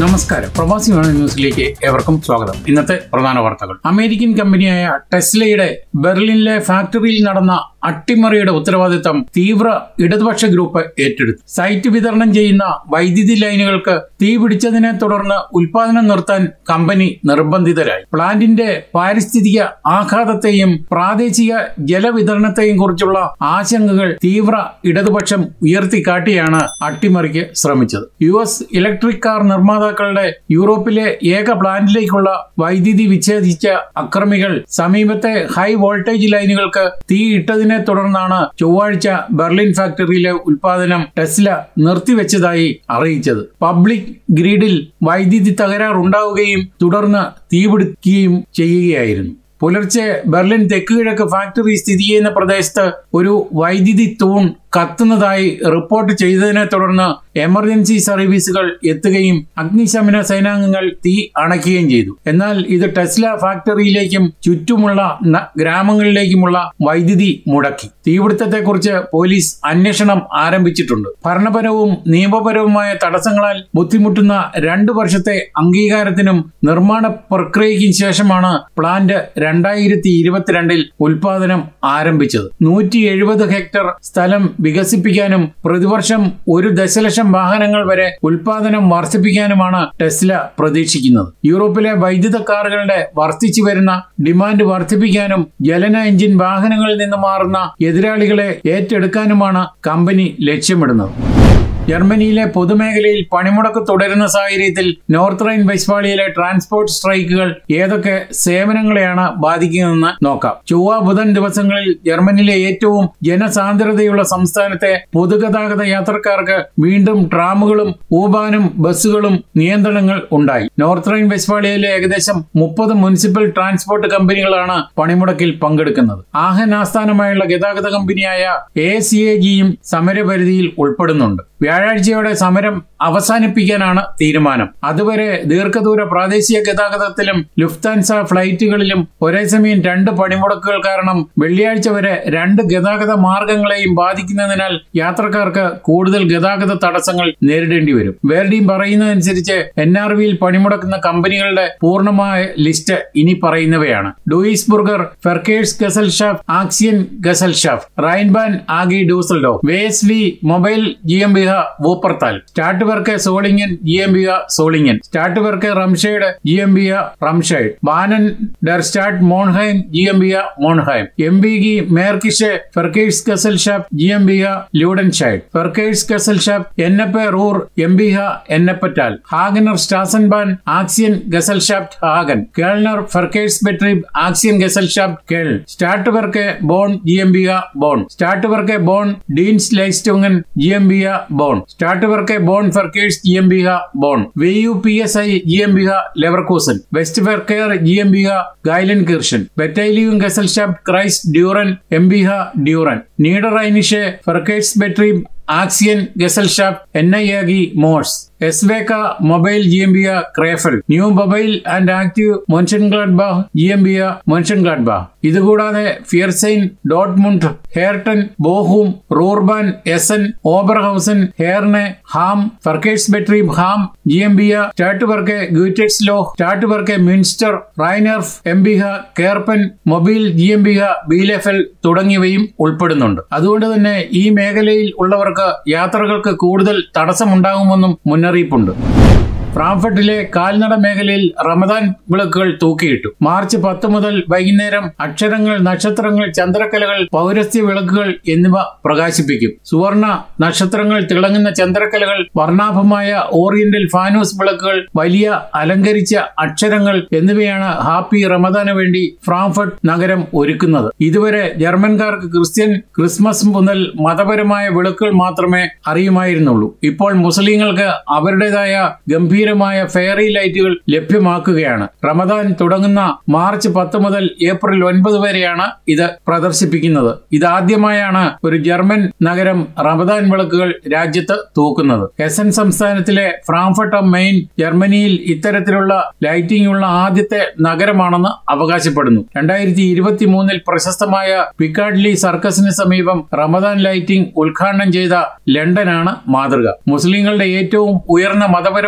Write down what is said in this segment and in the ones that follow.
നമസ്കാരം പ്രവാസി മണി ന്യൂസിലേക്ക് ഏവർക്കും സ്വാഗതം ഇന്നത്തെ പ്രധാന വാർത്തകൾ അമേരിക്കൻ കമ്പനിയായ ടെസ്ലയുടെ ബെർലിനിലെ ഫാക്ടറിയിൽ നടന്ന അട്ടിമറിയുടെ ഉത്തരവാദിത്തം തീവ്ര ഇടതുപക്ഷ ഗ്രൂപ്പ് ഏറ്റെടുത്തു സൈറ്റ് വിതരണം ചെയ്യുന്ന വൈദ്യുതി ലൈനുകൾക്ക് തീ പിടിച്ചതിനെ തുടർന്ന് ഉൽപാദനം നിർത്താൻ കമ്പനി നിർബന്ധിതരായി പ്ലാന്റിന്റെ പാരിസ്ഥിതിക ആഘാതത്തെയും പ്രാദേശിക ജലവിതരണത്തെയും കുറിച്ചുള്ള ആശങ്കകൾ തീവ്ര ഇടതുപക്ഷം ഉയർത്തിക്കാട്ടിയാണ് അട്ടിമറിക്ക് ശ്രമിച്ചത് യു എസ് ഇലക്ട്രിക് കാർ നിർമ്മാതാക്കളുടെ യൂറോപ്പിലെ ഏക പ്ലാന്റിലേക്കുള്ള വൈദ്യുതി വിച്ഛേദിച്ച അക്രമികൾ സമീപത്തെ ഹൈ വോൾട്ടേജ് ലൈനുകൾക്ക് തീ ഇട്ടതിനെ തുടർന്നാണ് ചൊവ്വാഴ്ച ബെർലിൻ ഫാക്ടറിയിലെ ഉൽപാദനം ടെസ്ല നിർത്തിവെച്ചതായി അറിയിച്ചത് പബ്ലിക് ഗ്രിഡിൽ വൈദ്യുതി തകരാറുണ്ടാവുകയും തുടർന്ന് തീപിടിക്കുകയും ചെയ്യുകയായിരുന്നു പുലർച്ചെ ബെർലിൻ തെക്കുകിഴക്ക് ഫാക്ടറി സ്ഥിതി ചെയ്യുന്ന പ്രദേശത്ത് ഒരു വൈദ്യുതി തൂൺ കത്തുന്നതായി റിപ്പോർട്ട് ചെയ്തതിനെ തുടർന്ന് എമർജൻസി സർവീസുകൾ എത്തുകയും അഗ്നിശമന സേനാംഗങ്ങൾ തീ അണയ്ക്കുകയും ചെയ്തു എന്നാൽ ഇത് ടെസ്ല ഫാക്ടറിയിലേക്കും ചുറ്റുമുള്ള ന- ഗ്രാമങ്ങളിലേക്കുമുള്ള വൈദ്യുതി മുടക്കി തീപിടുത്തത്തെക്കുറിച്ച് പോലീസ് അന്വേഷണം ആരംഭിച്ചിട്ടുണ്ട് ഭരണപരവും നിയമപരവുമായ തടസ്സങ്ങളാൽ ബുദ്ധിമുട്ടുന്ന രണ്ടു വർഷത്തെ അംഗീകാരത്തിനും നിർമ്മാണ പ്രക്രിയയ്ക്കും ശേഷമാണ് പ്ലാന്റ് രണ്ടായിരത്തി ഇരുപത്തിരണ്ടിൽ ഉൽപാദനം ആരംഭിച്ചത് നൂറ്റി എഴുപത് ഹെക്ടർ സ്ഥലം വികസിപ്പിക്കാനും പ്രതിവർഷം ഒരു ദശലക്ഷം വാഹനങ്ങൾ വരെ ഉൽപാദനം വർദ്ധിപ്പിക്കാനുമാണ് ടെസ്ല പ്രതീക്ഷിക്കുന്നത് യൂറോപ്പിലെ വൈദ്യുത കാറുകളുടെ വർദ്ധിച്ചു വരുന്ന ഡിമാൻഡ് വർദ്ധിപ്പിക്കാനും ജലന എഞ്ചിൻ വാഹനങ്ങളിൽ നിന്ന് മാറുന്ന എതിരാളികളെ ഏറ്റെടുക്കാനുമാണ് കമ്പനി ലക്ഷ്യമിടുന്നത് ജർമ്മനിയിലെ പൊതുമേഖലയിൽ പണിമുടക്ക് തുടരുന്ന സാഹചര്യത്തിൽ നോർത്ത് റൈൻ വെസ്റ്റ്ഫാളിയയിലെ ട്രാൻസ്പോർട്ട് സ്ട്രൈക്കുകൾ ഏതൊക്കെ സേവനങ്ങളെയാണ് ബാധിക്കുന്നതെന്ന് നോക്കാം ചൊവ്വ ബുധൻ ദിവസങ്ങളിൽ ജർമ്മനിയിലെ ഏറ്റവും ജനസാന്ദ്രതയുള്ള സംസ്ഥാനത്തെ പൊതുഗതാഗത യാത്രക്കാർക്ക് വീണ്ടും ട്രാമുകളും ഊബാനും ബസ്സുകളും നിയന്ത്രണങ്ങൾ ഉണ്ടായി നോർത്ത് റൈൻ വെസ്റ്റ്ഫാളിയയിലെ ഏകദേശം മുപ്പത് മുനിസിപ്പൽ ട്രാൻസ്പോർട്ട് കമ്പനികളാണ് പണിമുടക്കിൽ പങ്കെടുക്കുന്നത് ആഹൻ ആസ്ഥാനമായുള്ള ഗതാഗത കമ്പനിയായ എ സി എ ജിയും സമരപരിധിയിൽ ഉൾപ്പെടുന്നുണ്ട് വ്യാഴാഴ്ചയോടെ സമരം അവസാനിപ്പിക്കാനാണ് തീരുമാനം അതുവരെ ദീർഘദൂര പ്രാദേശിക ഗതാഗതത്തിലും ലുഫ്താൻസ ഫ്ലൈറ്റുകളിലും ഒരേ സമയം രണ്ട് പണിമുടക്കുകൾ കാരണം വെള്ളിയാഴ്ച വരെ രണ്ട് ഗതാഗത മാർഗങ്ങളെയും ബാധിക്കുന്നതിനാൽ യാത്രക്കാർക്ക് കൂടുതൽ ഗതാഗത തടസ്സങ്ങൾ നേരിടേണ്ടി വരും വേർഡിയും പറയുന്നതനുസരിച്ച് എൻ ആർ വിയിൽ പണിമുടക്കുന്ന കമ്പനികളുടെ പൂർണ്ണമായ ലിസ്റ്റ് ഇനി പറയുന്നവയാണ് ഡൂയിസ്ബുർഗർ ഫെർക്കേഴ്സ് ഗസൽഷാഫ് ആക്സിയൻ ഗസൽഷാഫ് റൈൻബാൻ ആഗി ഡൂസൽഡോ vase V mobile G M ബിഹ വൂപ്പർത്താൽ സ്റ്റാർട്ട് വർക്ക് സോളിങ്ങൻ ജി എം ബിഹ സോളിങ്ങൻ സ്റ്റാർട്ട് വർക്ക് റംഷേഡ് ജി എം ബിഹ റംഷൈഡ് ബാനൻ ഡർ സ്റ്റാർട്ട് മോൺഹൈം ജി എം ബിഹ മോൺഹൈം എം ബി ഗി മേർക്കിഷെ ഫെർക്കേഴ്സ് ഗസൽഷാഫ് ജി എം ബിഹ ലൂഡൻഷൈഡ് ഫെർക്കേഴ്സ് ഗസൽഷാഫ് എന്നപ്പെ റൂർ എം ബിഹ എന്നപ്പറ്റാൽ ഹാഗനർ സ്റ്റാസൻബാൻ ആക്സിയൻ ഗസൽഷാഫ്റ്റ് ഹാഗൻ കേൾനർ ഫെർക്കേഴ്സ് ബെട്രീബ് ആക്സിയൻ ഗസൽഷാഫ്റ്റ് കേൾ start work bone G M ബിഹ bone start work bone deans ലൈസ്റ്റോങ്ങൻ G M ബിഹ bone start work bone ഫെർക്കേഴ്സ് G M ബിഹ bone V U P S I G M ബിഹ Leverkusen west ഫെർക്കെയർ G M ബിഹ ഗൈലൻ കിർഷൻ ബെറ്റൈലിയും ഗസൽഷാഫ്റ്റ് Christ Durand M ബിഹ Durand നീഡറൈനിഷെ ഫെർക്കേഴ്സ് ബെട്രീബ് ആക്സിയൻ ഗസൽഷാഫ്റ്റ് N I ആഗി Morse എസ്വേക്ക mobile G M ബിയ ക്രേഫൽ new mobile and active മൊൻഷൻ ഗ്ലാഡ്ബാ G M ബിയ മൊൻഷൻ Mönchengladbach ഇതുകൂടാതെ Viersen Dortmund Herten Bochum Ruhrbahn Essen Oberhausen Herne Hamm Verkehrsbetriebe Hamm G M B H Stadtwerke Gütersloh Stadtwerke Münster Rhein Erft M B H Kerpen mobile G M ബിഹ ബീലെഫൽ തുടങ്ങിയവയും ഉൾപ്പെടുന്നുണ്ട് അതുകൊണ്ട് തന്നെ ഈ മേഖലയിൽ ഉള്ളവർക്ക് യാത്രകൾക്ക് കൂടുതൽ തടസ്സമുണ്ടാകുമെന്നും മുന്നറിയിപ്പുണ്ട് ഫ്രാങ്ക്ഫർട്ടിലെ കാൽനട മേഖലയിൽ റമദാൻ വിളക്കുകൾ തൂക്കിയിട്ടു മാർച്ച് പത്ത് മുതൽ വൈകുന്നേരം അക്ഷരങ്ങൾ നക്ഷത്രങ്ങൾ ചന്ദ്രക്കലകൾ പൗരസ്ത്യ വിളക്കുകൾ എന്നിവ പ്രകാശിപ്പിക്കും സുവർണ നക്ഷത്രങ്ങൾ തിളങ്ങുന്ന ചന്ദ്രക്കലകൾ വർണ്ണാഭമായ ഓറിയന്റൽ ഫാനൂസ് വിളക്കുകൾ വലിയ അലങ്കരിച്ച അക്ഷരങ്ങൾ എന്നിവയാണ് ഹാപ്പി റമദാന് വേണ്ടി ഫ്രാങ്ക്ഫർട്ട് നഗരം ഒരുക്കുന്നത് ഇതുവരെ ജർമ്മൻകാർക്ക് ക്രിസ്ത്യൻ ക്രിസ്മസ് മുതൽ മതപരമായ വിളക്കുകൾ മാത്രമേ അറിയുമായിരുന്നുള്ളൂ ഇപ്പോൾ മുസ്ലിങ്ങൾക്ക് അവരുടേതായ ഗംഭീരമായ ഫെയറി ലൈറ്റുകൾ ലഭ്യമാക്കുകയാണ് റമദാൻ തുടങ്ങുന്ന മാർച്ച് പത്ത് മുതൽ ഏപ്രിൽ ഒൻപത് വരെയാണ് ഇത് പ്രദർശിപ്പിക്കുന്നത് ഇതാദ്യമായാണ് ഒരു ജർമ്മൻ നഗരം റമദാൻ വിളക്കുകൾ രാജ്യത്ത് തൂക്കുന്നത് എസൻ സംസ്ഥാനത്തിലെ ഫ്രാങ്ക്ഫർട്ട് മെയിൻ ജർമ്മനിയിൽ ഇത്തരത്തിലുള്ള ലൈറ്റിംഗ് ഉള്ള ആദ്യത്തെ നഗരമാണെന്ന് അവകാശപ്പെടുന്നു രണ്ടായിരത്തി ഇരുപത്തി മൂന്നിൽ പ്രശസ്തമായ പിക്കാഡ്ലി സർക്കസിന് സമീപം റമദാൻ ലൈറ്റിംഗ് ഉദ്ഘാടനം ചെയ്ത ലണ്ടനാണ് മാതൃക മുസ്ലിങ്ങളുടെ ഏറ്റവും ഉയർന്ന മതപരമായ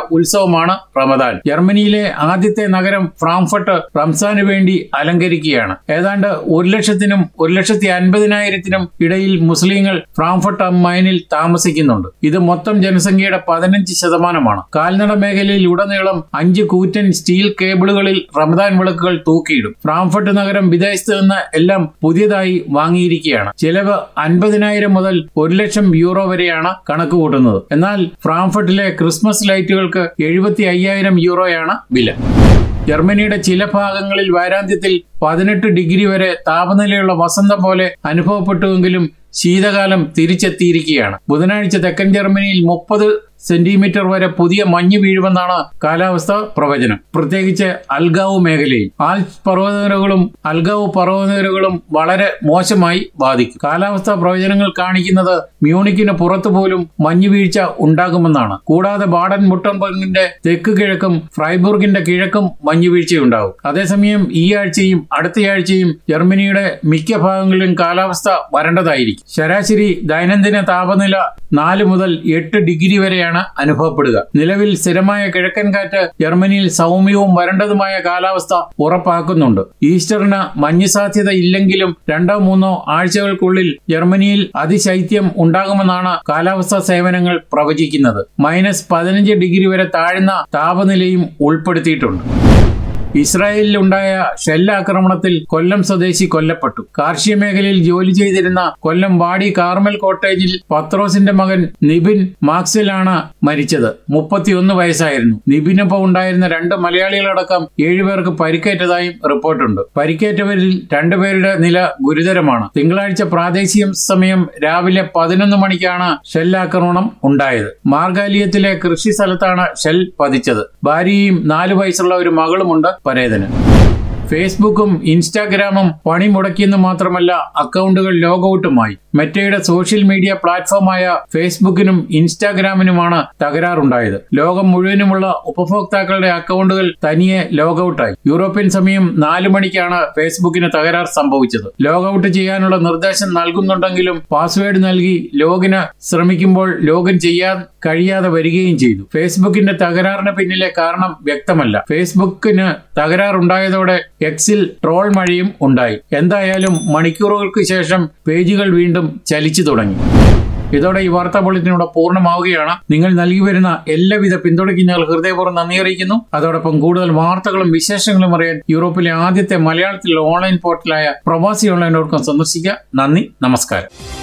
ഉത്സവമാണ് റമദാൻ ജർമ്മനിയിലെ ആദ്യത്തെ നഗരം ഫ്രാങ്ക്ഫർട്ട് റംസാന് വേണ്ടി അലങ്കരിക്കുകയാണ് ഏതാണ്ട് ഒരു ലക്ഷത്തിനും ഒരു ലക്ഷത്തി അൻപതിനായിരത്തിനും ഇടയിൽ മുസ്ലിങ്ങൾ ഫ്രാങ്ക്ഫർട്ട് am മൈനിൽ താമസിക്കുന്നുണ്ട് ഇത് മൊത്തം ജനസംഖ്യയുടെ പതിനഞ്ച് ശതമാനമാണ് കാൽനട മേഖലയിൽ ഉടനീളം അഞ്ച് കൂറ്റൻ സ്റ്റീൽ കേബിളുകളിൽ റമദാൻ വിളക്കുകൾ തൂക്കിയിടും ഫ്രാങ്ക്ഫർട്ട് നഗരം വിദേശത്ത് നിന്ന് എല്ലാം പുതിയതായി വാങ്ങിയിരിക്കുകയാണ് ചിലവ് അൻപതിനായിരം മുതൽ ഒരു ലക്ഷം യൂറോ വരെയാണ് കണക്ക് കൂട്ടുന്നത് എന്നാൽ ഫ്രാങ്ക്ഫർട്ടിലെ ക്രിസ്മസ് ലൈറ്റുകൾക്ക് എഴുപത്തി അയ്യായിരം യൂറോയാണ് വില ജർമ്മനിയുടെ ചില ഭാഗങ്ങളിൽ വാരാന്ത്യത്തിൽ പതിനെട്ട് ഡിഗ്രി വരെ താപനിലയുള്ള വസന്തം പോലെ അനുഭവപ്പെട്ടുവെങ്കിലും ശീതകാലം തിരിച്ചെത്തിയിരിക്കുകയാണ് ബുധനാഴ്ച തെക്കൻ ജർമ്മനിയിൽ മുപ്പത് സെന്റിമീറ്റർ വരെ പുതിയ മഞ്ഞ് വീഴുമെന്നാണ് കാലാവസ്ഥ പ്രവചനം പ്രത്യേകിച്ച് അൽഗാവ് മേഖലയിൽ ആൽപ്സ് പർവ്വതനിരകളും അൽഗാവ് പർവ്വതനിരകളും വളരെ മോശമായി ബാധിക്കും കാലാവസ്ഥാ പ്രവചനങ്ങൾ കാണിക്കുന്നത് മ്യൂണിക്കിന് പുറത്തു പോലും മഞ്ഞ് വീഴ്ച ഉണ്ടാകുമെന്നാണ് കൂടാതെ ബാഡൻ മുട്ടൻബർഗിന്റെ തെക്ക് കിഴക്കും ഫ്രൈബുർഗിന്റെ കിഴക്കും മഞ്ഞ് വീഴ്ചയുണ്ടാകും അതേസമയം ഈ ആഴ്ചയും അടുത്തയാഴ്ചയും ജർമ്മനിയുടെ മിക്ക ഭാഗങ്ങളിലും കാലാവസ്ഥ വരണ്ടതായിരിക്കും ശരാശരി ദൈനംദിന താപനില നാല് മുതൽ എട്ട് ഡിഗ്രി വരെയാണ് അനുഭവപ്പെടുക നിലവിൽ സ്ഥിരമായ കിഴക്കൻ കാറ്റ് ജർമ്മനിയിൽ സൗമ്യവും വരണ്ടതുമായ കാലാവസ്ഥ ഉറപ്പാക്കുന്നുണ്ട് ഈസ്റ്ററിന് മഞ്ഞ് സാധ്യത ഇല്ലെങ്കിലും രണ്ടോ മൂന്നോ ആഴ്ചകൾക്കുള്ളിൽ ജർമ്മനിയിൽ അതിശൈത്യം ഉണ്ടാകുമെന്നാണ് കാലാവസ്ഥാ സേവനങ്ങൾ പ്രവചിക്കുന്നത് മൈനസ് പതിനഞ്ച് ഡിഗ്രി വരെ താഴ്ന്ന താപനിലയും ഉൾപ്പെടുത്തിയിട്ടുണ്ട് ഇസ്രായേലിലുണ്ടായ ഷെല്ലാക്രമണത്തിൽ കൊല്ലം സ്വദേശി കൊല്ലപ്പെട്ടു കാർഷിക മേഖലയിൽ ജോലി ചെയ്തിരുന്ന കൊല്ലം വാടി കാർമൽ കോട്ടേജിൽ പത്രോസിന്റെ മകൻ നിബിൻ മാക്സിലാണ് മരിച്ചത് മുപ്പത്തിയൊന്ന് വയസ്സായിരുന്നു നിബിനൊപ്പം ഉണ്ടായിരുന്ന രണ്ട് മലയാളികളടക്കം ഏഴുപേർക്ക് പരിക്കേറ്റതായും റിപ്പോർട്ടുണ്ട് പരിക്കേറ്റവരിൽ രണ്ടുപേരുടെ നില ഗുരുതരമാണ് തിങ്കളാഴ്ച പ്രാദേശിക സമയം രാവിലെ പതിനൊന്ന് മണിക്കാണ് ഷെല്ലാക്രമണം ഉണ്ടായത് മാർഗാലിയത്തിലെ കൃഷി സ്ഥലത്താണ് ഷെൽ പതിച്ചത് ഭാര്യയും നാലു വയസ്സുള്ള ഒരു മകളുമുണ്ട് പരേതന് ഫേസ്ബുക്കും ഇൻസ്റ്റാഗ്രാമും പണി മുടക്കിയെന്ന് മാത്രമല്ല അക്കൗണ്ടുകൾ ലോഗൌട്ടുമായി മെറ്റയുടെ സോഷ്യൽ മീഡിയ പ്ലാറ്റ്ഫോമായ ഫേസ്ബുക്കിനും ഇൻസ്റ്റാഗ്രാമിനുമാണ് തകരാറുണ്ടായത് ലോകം മുഴുവനുമുള്ള ഉപഭോക്താക്കളുടെ അക്കൗണ്ടുകൾ തനിയെ ലോഗൌട്ടായി യൂറോപ്യൻ സമയം നാലു മണിക്കാണ് ഫേസ്ബുക്കിന് തകരാർ സംഭവിച്ചത് ലോഗൌട്ട് ചെയ്യാനുള്ള നിർദ്ദേശം നൽകുന്നുണ്ടെങ്കിലും പാസ്വേഡ് നൽകി ലോഗിന് ശ്രമിക്കുമ്പോൾ ലോഗിൻ ചെയ്യാൻ കഴിയാതെ വരികയും ചെയ്തു ഫേസ്ബുക്കിന്റെ തകരാറിന് പിന്നിലെ കാരണം വ്യക്തമല്ല ഫേസ്ബുക്കിന് തകരാറുണ്ടായതോടെ എക്സിൽ ട്രോൾ മഴയും ഉണ്ടായി എന്തായാലും മണിക്കൂറുകൾക്ക് ശേഷം പേജുകൾ വീണ്ടും ചലിച്ചു തുടങ്ങി ഇതോടെ ഈ വാർത്താ ബുള്ളറ്റിനൂടെ പൂർണ്ണമാവുകയാണ് നിങ്ങൾ നൽകി വരുന്ന എല്ലാവിധ പിന്തുണയ്ക്കും ഞങ്ങൾ ഹൃദയപൂർവ്വം നന്ദി അറിയിക്കുന്നു അതോടൊപ്പം കൂടുതൽ വാർത്തകളും വിശേഷങ്ങളും അറിയാൻ യൂറോപ്പിലെ ആദ്യത്തെ മലയാളത്തിലുള്ള ഓൺലൈൻ പോർട്ടലായ പ്രവാസി ഓൺലൈൻ ഡോട്ട് കോം സന്ദർശിക്കുക നന്ദി നമസ്കാരം